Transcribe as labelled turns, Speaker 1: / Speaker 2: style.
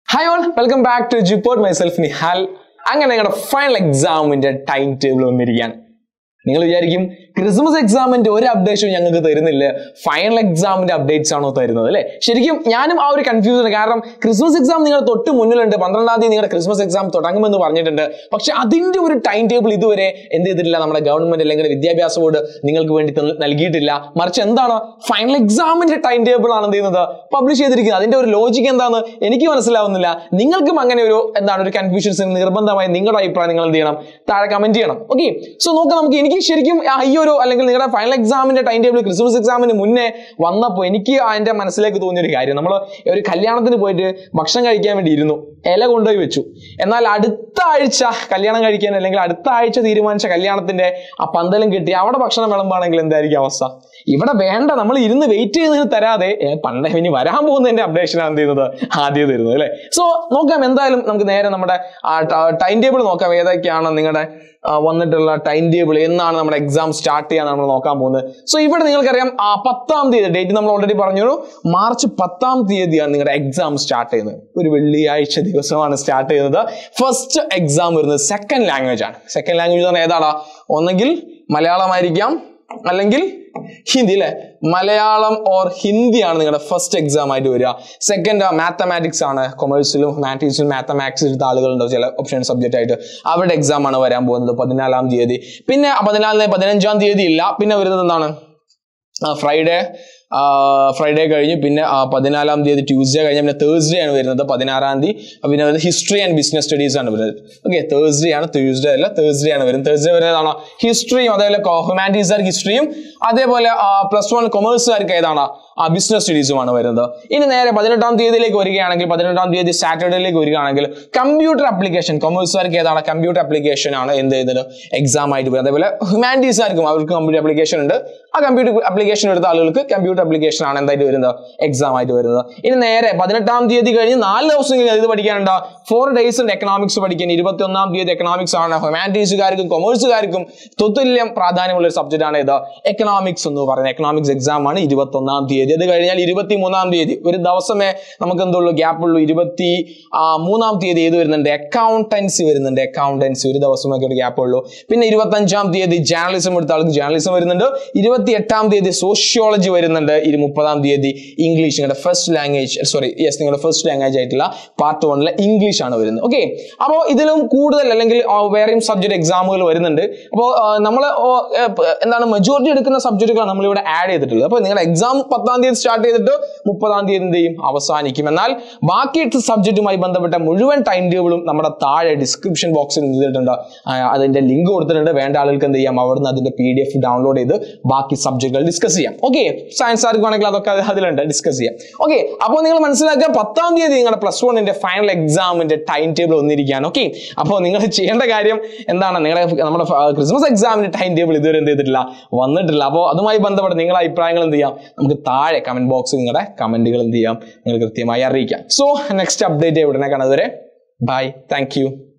Speaker 1: hi all welcome back to ജിപ്പോർട്ട് myself Nihal അങ്ങനെ ഞങ്ങളുടെ ഫൈനൽ എക്സാമിന്റെ ടൈം ടേബിൾ വന്നിരിക്കുകയാണ് നിങ്ങൾ വിചാരിക്കും ക്രിസ്മസ് എക്സാമിന്റെ ഒരു അപ്ഡേഷനും ഞങ്ങൾക്ക് തരുന്നില്ല ഫൈനൽ എക്സാമിന്റെ അപ്ഡേറ്റ്സ് ആണോ തരുന്നത് അല്ലേ ശരിക്കും ഞാനും ആ ഒരു കൺഫ്യൂഷൻ കാരണം ക്രിസ്മസ് എക്സാം നിങ്ങൾ തൊട്ട് മുന്നിലുണ്ട് പന്ത്രണ്ടാം തീയതി നിങ്ങളുടെ ക്രിസ്മസ് എക്സാം തുടങ്ങുമെന്ന് പറഞ്ഞിട്ടുണ്ട് പക്ഷെ അതിന്റെ ഒരു ടൈം ടേബിൾ ഇതുവരെ എന്ത് ചെയ്തിട്ടില്ല നമ്മുടെ ഗവൺമെന്റ് അല്ലെങ്കിൽ വിദ്യാഭ്യാസ ബോർഡ് നിങ്ങൾക്ക് വേണ്ടി തന്ന- നൽകിയിട്ടില്ല മറിച്ച് എന്താണ് ഫൈനൽ എക്സാമിന്റെ ടൈം ടേബിൾ ആണ് എന്ത് ചെയ്യുന്നത് പബ്ലിഷ് ചെയ്തിരിക്കുന്നത് അതിന്റെ ഒരു ലോജിക്ക് എന്താന്ന് എനിക്ക് മനസ്സിലാവുന്നില്ല നിങ്ങൾക്കും അങ്ങനെ ഒരു എന്താണ് ഒരു കൺഫ്യൂഷൻസ് നിർബന്ധമായി നിങ്ങളുടെ അഭിപ്രായം നിങ്ങൾ എന്ത് ചെയ്യണം താഴെ കമന്റ് ചെയ്യണം ഓക്കെ സോ നോക്കാം നമുക്ക് എനിക്ക് ശരിക്കും ആ ഈ ഒരു അല്ലെങ്കിൽ നിങ്ങളുടെ ഫൈനൽ എക്സാമിന്റെ ടൈം ടേബിൾ ക്രിസ്മസ് എക്സാമിന് മുന്നേ വന്നപ്പോൾ എനിക്ക് അതിന്റെ മനസ്സിലേക്ക് തോന്നിയ ഒരു കാര്യം നമ്മൾ ഒരു കല്യാണത്തിന് പോയിട്ട് ഭക്ഷണം കഴിക്കാൻ വേണ്ടി ഇരുന്നു ഇല കൊണ്ടുപോയി വെച്ചു എന്നാൽ അടുത്ത ആഴ്ച കല്യാണം കഴിക്കാൻ അല്ലെങ്കിൽ അടുത്ത ആഴ്ച തീരുമാനിച്ച കല്യാണത്തിന്റെ ആ പന്തലും കിട്ടി അവിടെ ഭക്ഷണം വിളമ്പാണെങ്കിൽ എന്തായിരിക്കും അവസ്ഥ ഇവിടെ വേണ്ട നമ്മൾ ഇരുന്ന് വെയിറ്റ് ചെയ്യുന്നതിന് തരാതെ ഏ, പണ്ട് ഇനി വരാൻ പോകുന്നതിന്റെ അപ്ഡേഷൻ ആണ് എന്ത് ചെയ്യുന്നത് ആദ്യം തരുന്നത് അല്ലെ സോ നോക്കാം എന്തായാലും നമുക്ക് നേരെ നമ്മുടെ ടൈം ടേബിൾ നോക്കാം ഏതൊക്കെയാണ് നിങ്ങളുടെ ആ, വന്നിട്ടുള്ള ടൈം ടേബിൾ എന്നാണ് നമ്മുടെ എക്സാം സ്റ്റാർട്ട് ചെയ്യാൻ നമ്മൾ നോക്കാൻ പോകുന്നത് സോ ഇവിടെ നിങ്ങൾക്കറിയാം ആ, പത്താം തീയതി ഡേറ്റ് നമ്മൾ ഓൾറെഡി പറഞ്ഞു മാർച്ച് പത്താം തീയതിയാണ് നിങ്ങളുടെ എക്സാം സ്റ്റാർട്ട് ചെയ്യുന്നത് ഒരു വെള്ളിയാഴ്ച ദിവസമാണ് സ്റ്റാർട്ട് ചെയ്യുന്നത് ഫസ്റ്റ് എക്സാം വരുന്നത് സെക്കൻഡ് ലാംഗ്വേജ് ആണ് സെക്കൻഡ് ലാംഗ്വേജ് എന്ന് പറഞ്ഞാൽ ഏതാടാ ഒന്നെങ്കിൽ മലയാളമായിരിക്കാം അല്ലെങ്കിൽ ഹിന്ദി അല്ലെ മലയാളം ഓർ ഹിന്ദിയാണ് നിങ്ങളുടെ ഫസ്റ്റ് എക്സാം ആയിട്ട് വരിക സെക്കൻഡ് മാത്തമാറ്റിക്സ് ആണ് കൊമേഴ്സിലും ഹ്യൂമാനിറ്റീസിലും മാത്തമാറ്റിക്സ് എടുത്ത ആളുകളുണ്ടാവും ചില ഓപ്ഷൻ സബ്ജക്റ്റ് ആയിട്ട് അവരുടെ എക്സാം ആണ് വരാൻ പോകുന്നത് പതിനാലാം തീയതി പിന്നെ പതിനാലിന് പതിനഞ്ചാം തീയതി ഇല്ല പിന്നെ വരുന്നത് എന്താണ് ഫ്രൈഡേ ഫ്രൈഡേ കഴിഞ്ഞ് പിന്നെ ആ, പതിനാലാം തീയതി ട്യൂസ്ഡേ കഴിഞ്ഞ് പിന്നെ തേഴ്സ്ഡേ ആണ് വരുന്നത് പതിനാറാം തീയതി പിന്നെ വരുന്നത് ഹിസ്റ്ററി ആൻഡ് ബിസിനസ് സ്റ്റഡീസ് ആണ് വരുന്നത് ഓക്കെ തേഴ്സ്ഡേ ആണ് ട്യൂസ്ഡേ അല്ല തേഴ്സ്ഡേ ആണ് വരുന്നത് തേഴ്സ്ഡേ വരുന്നതാണോ ഹിസ്റ്ററിയും അതേപോലെ ഹ്യൂമാനിറ്റീസുകാർക്ക് ഹിസ്റ്ററിയും അതേപോലെ പ്ലസ് വൺ കൊമേഴ്സുകാർക്ക് ഏതാണ് ആ ബിസിനസ് സ്റ്റഡീസുമാണ് വരുന്നത് ഇനി നേരെ പതിനെട്ടാം തീയതിയിലേക്ക് വരികയാണെങ്കിൽ പതിനെട്ടാം തീയതി സാറ്റർഡേയിലേക്ക് വരികയാണെങ്കിൽ കമ്പ്യൂട്ടർ ആപ്ലിക്കേഷൻ കൊമേഴ്സുകാർക്ക് ഏതാണ് കമ്പ്യൂട്ടർ ആപ്ലിക്കേഷൻ ആണ് എന്ത് ചെയ്യുന്നത് എക്സാം ആയിട്ട് വരുന്നത് അതേപോലെ ഹ്യൂമാനിറ്റീസുകാർക്കും അവർക്ക് കമ്പ്യൂട്ടർ ആപ്ലിക്കേഷൻ ഉണ്ട് ആ കമ്പ്യൂട്ടർ ആപ്ലിക്കേഷൻ എടുത്ത ആളുകൾക്ക് കമ്പ്യൂട്ടർ ആപ്ലിക്കേഷൻ ആണ് എന്തായിട്ട് വരുന്നത് എക്സാം ആയിട്ട് വരുന്നത് ഇനി നേരെ പതിനെട്ടാം തീയതി കഴിഞ്ഞ് നാല് ദിവസം കഴിഞ്ഞ് ഇത് പഠിക്കാനുണ്ട് ഫോർ ഡേയ്സ് ഉണ്ട് എക്കണോമിക്സ് പഠിക്കാൻ ഇരുപത്തി ഒന്നാം തീയതി എക്കണോമിക്സ് ആണ് ഹ്യൂമാനിറ്റീസുകാർക്കും കൊമേഴ്സുകാർക്കും തുല്യം പ്രാധാന്യമുള്ള ഒരു സബ്ജക്റ്റ് ആണ് ഇത് എക്കണോമിക്സ് എന്ന് പറയുന്നത് എക്കണോമിക്സ് എക്സാം ആണ് ഇരുപത്തി ഒന്നാം തീയതി അത് കഴിഞ്ഞാൽ ഇരുപത്തി മൂന്നാം തീയതി ഒരു ദിവസമേ നമുക്ക് എന്തുള്ളൂ ഗ്യാപ്പ് ഉള്ളൂ ഇരുപത്തി ആ, മൂന്നാം തീയതി ഏത് വരുന്നുണ്ട് അക്കൗണ്ടൻസി വരുന്നുണ്ട് അക്കൗണ്ടൻസി ഒരു ദിവസമൊക്കെ ഒരു ഗ്യാപ്പ് ഉള്ളൂ പിന്നെ ഇരുപത്തി അഞ്ചാം തീയതി ജേർണലിസം എടുത്ത ആൾക്ക് ജേർണലിസം വരുന്നുണ്ട് ഇരുപത്തി എട്ടാം തീയതി സോഷ്യോളജി വരുന്നുണ്ട് ഇരു മുപ്പതാം തീയതി ഇംഗ്ലീഷ് നിങ്ങളുടെ ഫസ്റ്റ് ലാംഗ്വേജ് സോറി യെസ് നിങ്ങളുടെ ഫസ്റ്റ് ലാംഗ്വേജ് ആയിട്ടുള്ള പാർട്ട് വണ്ണിലെ ഇംഗ്ലീഷ് ആണ് വരുന്നത് ഓക്കെ അപ്പോൾ ഇതിലും കൂടുതൽ അല്ലെങ്കിൽ ആ, വേറെയും സബ്ജക്ട് എക്സാമുകൾ വരുന്നുണ്ട് അപ്പോൾ നമ്മൾ എന്താണ് മെജോറിറ്റി എടുക്കുന്ന സബ്ജക്റ്റുകളാണ് നമ്മളിവിടെ ആഡ് ചെയ്തിട്ടുള്ളത് അപ്പോൾ നിങ്ങളുടെ എക്സാം പത്താം തീയതി സ്റ്റാർട്ട് ചെയ്തിട്ട് മുപ്പതാം തീയതി എന്ത് ചെയ്യും അവസാനിക്കും എന്നാൽ ബാക്കി സബ്ജക്റ്റുമായി ബന്ധപ്പെട്ട മുഴുവൻ ടൈം ടേബിളും നമ്മുടെ താഴെ ഡിസ്ക്രിപ്ഷൻ ബോക്സിൽ ചെയ്തിട്ടുണ്ട് അതിന്റെ ലിങ്ക് കൊടുത്തിട്ടുണ്ട് വേണ്ട ആളുകൾക്ക് എന്ത് ചെയ്യാം അവിടുന്ന് അതിന്റെ പി ഡി എഫ് ഡൗൺലോഡ് ചെയ്ത് ബാക്കി സബ്ജക്റ്റുകൾ ഡിസ്കസ് ചെയ്യാം ഓക്കെ സയൻസ് ആർക്ക് വേണമെങ്കിൽ അതൊക്കെ അത് അതിലുണ്ട് ഡിസ്കസ് ചെയ്യാം ഓക്കെ അപ്പോൾ നിങ്ങൾ മനസ്സിലാക്കുക പത്താം തീയതി നിങ്ങളുടെ പ്ലസ് വണ്ണിന്റെ ഫൈനൽ എക്സാമിന്റെ ടൈം ടേബിൾ വന്നിരിക്കുകയാണ് ഓക്കെ അപ്പോൾ നിങ്ങൾ ചെയ്യേണ്ട കാര്യം എന്താണ് നിങ്ങളുടെ നമ്മുടെ ക്രിസ്മസ് എക്സാമിന്റെ ടൈം ടേബിൾ ഇതുവരെ എന്ത് ചെയ്തിട്ടില്ല വന്നിട്ടില്ല അപ്പോൾ അതുമായി ബന്ധപ്പെട്ട് നിങ്ങളുടെ അഭിപ്രായങ്ങൾ എന്ത് ചെയ്യാം നമുക്ക് താഴെ കമന്റ് ബോക്സിൽ നിങ്ങളുടെ കമന്റുകൾ എന്ത് ചെയ്യാം നിങ്ങൾ കൃത്യമായി അറിയിക്കാം സോ നെക്സ്റ്റ് അപ്ഡേറ്റ് ഉടനെ കാണുന്നതുവരെ ബൈ താങ്ക് യു